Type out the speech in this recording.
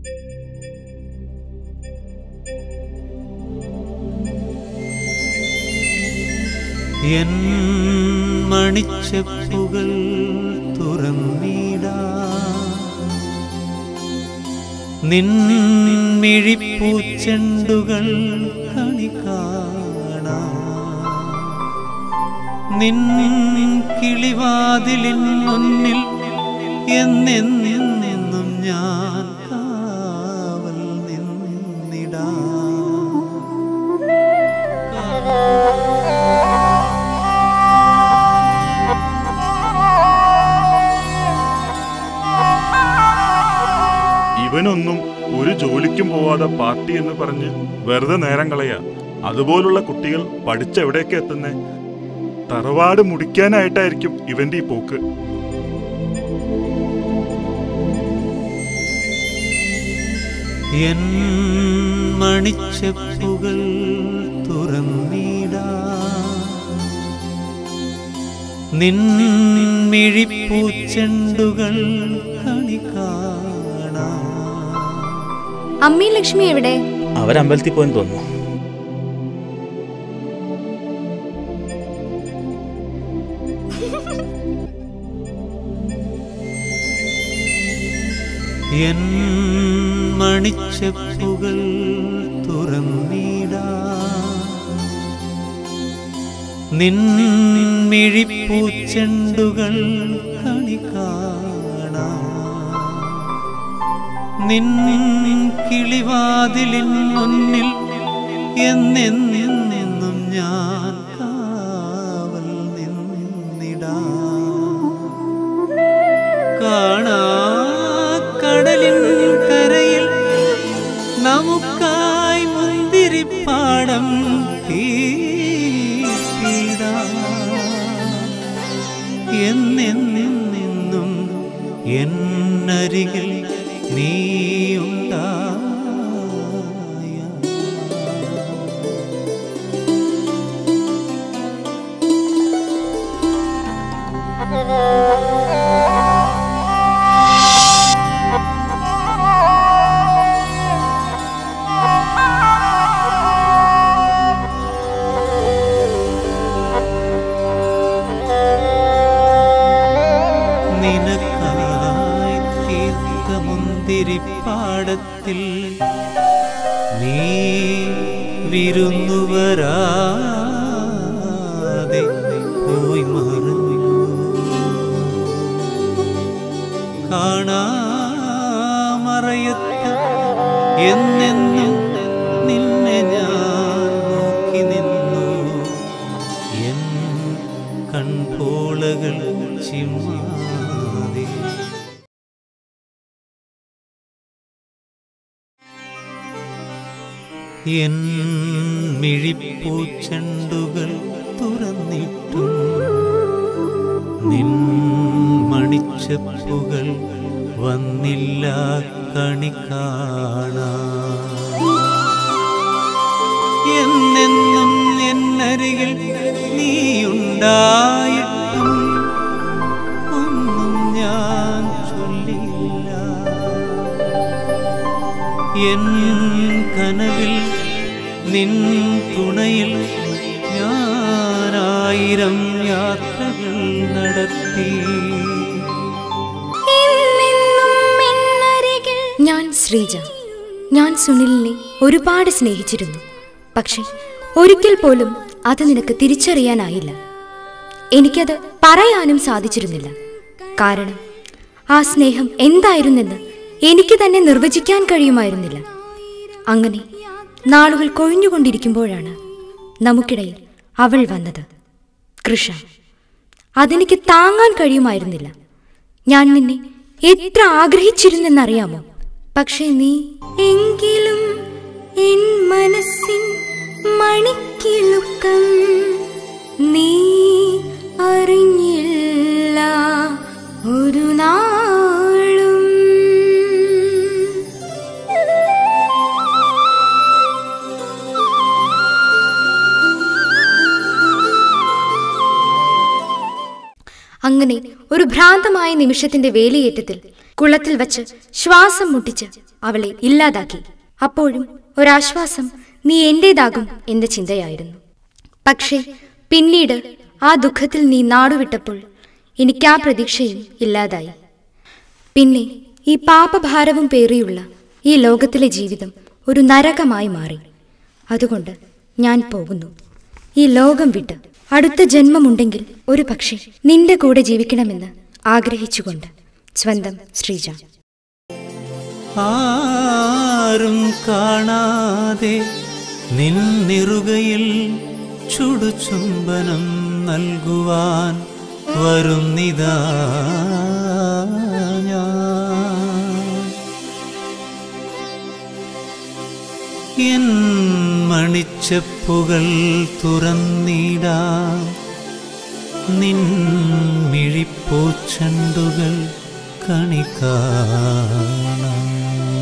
N മണിച്ചപ്പുകൾ തുറന്നിടാ നിൻമിഴിപ്പൂച്ചെണ്ടുകൾ കണി കാണാം നിൻ കിളിവാതിലിൻ മുന്നിൽ എന്നെന്നും ഞാൻ കാവൽ നിന്നിടാം ഇവനൊന്നും ഒരു ജോലിക്കും പോവാതെ പാർട്ടി എന്ന് പറഞ്ഞ് വെറുതെ നേരം കളയാ അതുപോലുള്ള കുട്ടികൾ പഠിച്ചെവിടേക്ക് എത്തുന്നേ തറവാട് മുടിക്കാനായിട്ടായിരിക്കും ഇവന്റെ ഈ പോക്ക് എൻ മണിച്ചപ്പുകൾ തുറന്നിടാ നിൻമിഴിപ്പൂച്ചെണ്ടുകൾ കണി കാണാം അമ്മയും ലക്ഷ്മി എവിടെ അവരമ്പലത്തിൽ പോയെന്ന് തോന്നുന്നു എൻ മണിച്ചപ്പുകൾ തുറന്നിടാ നിൻമിഴിപ്പൂച്ചെണ്ടുകൾ കണി കാണാം നിൻ കിളിവാതിലിൻ മുന്നിൽ എന്നെന്നും ഞാൻ കാവൽ നിന്നിടാം കാണാ കടലിൻ കരയിൽ നമുക്കായി മുന്തിരിപ്പാടം തീർത്തിടാം. എന്നെന്നെന്നും എന്നരികിൽ നീയുണ്ടായ നിനക്കായി തീർത്ത മുന്തിരിപ്പാടത്തിൽ നീ വിരുന്നുവരാതെ പോയി മറഞ്ഞു കാണാമറയത്ത് എന്നെന്നും നിന്നെ ഞാൻ നോക്കി നിന്നു എൻ കൺപോളകൾ ചിമ്മാതെ എൻ മിഴിപ്പൂച്ചെണ്ടുകൾ തുറന്നിട്ടും നിൻ മണിച്ചപ്പുകൾ വന്നില്ല കണി കാണാൻ എന്നെന്നും എന്നരികിൽ നീയുണ്ടായിട്ടും ഒന്നും ഞാൻ ചൊല്ലില്ല എൻ കനവിൽ നിൻ തുണയിൽ ഞാനായിരം യാത്രകൾ നടത്തി ഞാൻ ശ്രീജ ഞാൻ സുനിലിനെ ഒരുപാട് സ്നേഹിച്ചിരുന്നു പക്ഷെ ഒരിക്കൽ പോലും അത് നിനക്ക് തിരിച്ചറിയാനായില്ല എനിക്കത് പറയാനും സാധിച്ചിരുന്നില്ല കാരണം ആ സ്നേഹം എന്തായിരുന്നെന്ന് എനിക്ക് തന്നെ നിർവചിക്കാൻ കഴിയുമായിരുന്നില്ല അങ്ങനെ നാളുകൾ കൊഴിഞ്ഞുകൊണ്ടിരിക്കുമ്പോഴാണ് നമുക്കിടയിൽ അവൾ വന്നത് കൃഷ അതെനിക്ക് താങ്ങാൻ കഴിയുമായിരുന്നില്ല ഞാൻ നിന്നെ എത്ര ആഗ്രഹിച്ചിരുന്നെന്നറിയാമോ പക്ഷെ നീ എങ്കിലും എൻ മനസ്സിൻ മണിക്കിളുക്കം നീ അറിഞ്ഞില്ല ഒരു നാളും അങ്ങനെ ഒരു ഭ്രാന്തമായ നിമിഷത്തിന്റെ വേലിയേറ്റത്തിൽ കുളത്തിൽ വച്ച് ശ്വാസം മുട്ടിച്ച് അവളെ ഇല്ലാതാക്കി അപ്പോഴും ഒരാശ്വാസം നീ എന്റേതാകും എന്ന ചിന്തയായിരുന്നു പക്ഷേ പിന്നീട് ആ ദുഃഖത്തിൽ നീ നാടുവിട്ടപ്പോൾ എനിക്ക് ആ പ്രതീക്ഷയും ഇല്ലാതായി പിന്നെ ഈ പാപഭാരവും പേറിയുള്ള ഈ ലോകത്തിലെ ജീവിതം ഒരു നരകമായി മാറി അതുകൊണ്ട് ഞാൻ പോകുന്നു ഈ ലോകം വിട്ട് അടുത്ത ജന്മമുണ്ടെങ്കിൽ ഒരു പക്ഷേ നിന്റെ കൂടെ ജീവിക്കണമെന്ന് ആഗ്രഹിച്ചുകൊണ്ട് സ്വന്തം ശ്രീജ ആരും കാണാതെ നിന്നിറുകയിൽ ചുടുചുംബനം നൽകുവാൻ വരുന്നിതാ ഞാൻ. എൻ മണിച്ചപ്പുകൾ തുറന്നിടാം നിൻ മിഴിപ്പൂച്ചണ്ടുകൾ കണി കാണാം